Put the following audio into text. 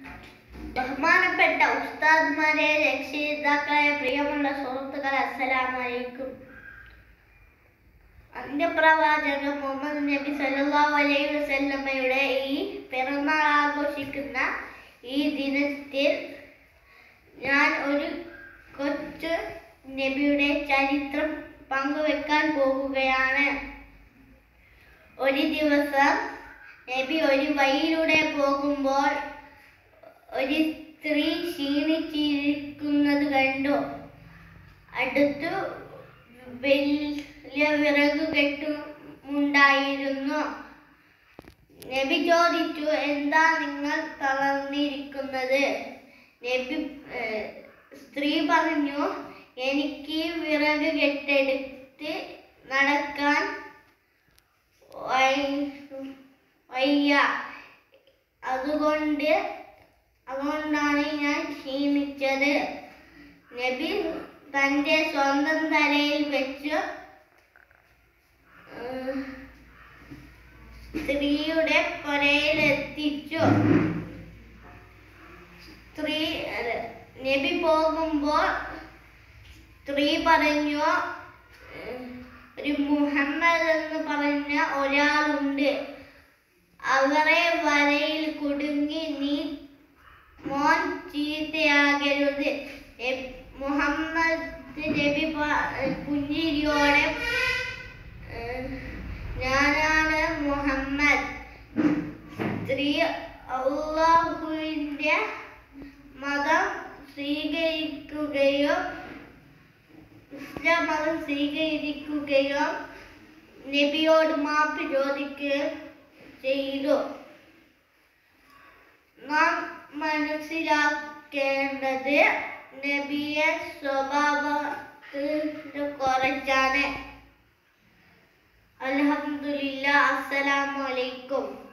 ബഹുമാനപ്പെട്ട ഉസ്താദ്മാരെ രക്ഷിതാക്കളെ പ്രിയമുള്ള സുഹൃത്തുക്കളെ അസ്സലാമലൈക്കും അന്ത്യപ്രവാചകൻ മുഹമ്മദ് നബി സല്ലല്ലാഹു അലൈഹി വസല്ലമയുടെ ഈ പിറന്നാൾ ആഘോഷിക്കുന്ന ഈ ദിനത്തിൽ ഞാൻ ഒരു കൊച്ചു നബിയുടെ ചരിത്രം പങ്കുവെക്കാൻ പോകുകയാണ് ഒരു ദിവസം നബി ഒരു വഴിയിലൂടെ പോകുമ്പോൾ ഒരു സ്ത്രീ ക്ഷീണിച്ചിരിക്കുന്നത് കണ്ടു അടുത്തു വലിയ വിറകു കെട്ടുമുണ്ടായിരുന്നു നബി ചോദിച്ചു എന്താ നിങ്ങൾ തളർന്നിരിക്കുന്നത് നബി ഏഹ്, സ്ത്രീ പറഞ്ഞു എനിക്ക് വിറക് കെട്ടെടുത്ത് നടക്കാൻ വൈ- വയ്യ അതുകൊണ്ട് അതുകൊണ്ടാണ് ഞാൻ ക്ഷീണിച്ചത് നബി തന്റെ സ്വന്തം തലയിൽ വെച്ച് ഏഹ്, സ്ത്രീയുടെ പുരയിലെത്തിച്ചു സ്ത്രീ അല്ല, നബി പോകുമ്പോൾ സ്ത്രീ പറഞ്ഞു ഏഹ്, ഒരു മുഹമ്മദ് എന്ന് പറഞ്ഞ ഒരാളുണ്ട് അവരെ വരയിൽ കുടുങ്ങി നീ മോൻ ചീത്തയാകരുത് നബി- മുഹമ്മദ് നബി പ- പുഞ്ചിരിയോടെ ഏഹ്, ഞാനാണ് മുഹമ്മദ് സ്ത്രീ അള്ളാഹുവിൻ്റെ മതം സ്വീകരിക്കുകയും ഇസ്ലാം മതം സ്വീകരിക്കുകയും നബിയോട് മാപ്പ് ചോദിക്കുകയും ചെയ്തു നാം മനസ്സിലാക്കേണ്ടത് നബിയെ സ്വഭാവത്തിൽ കുറച്ചാണ് അലഹമുല്ല അസ്സലാമു അലൈക്കും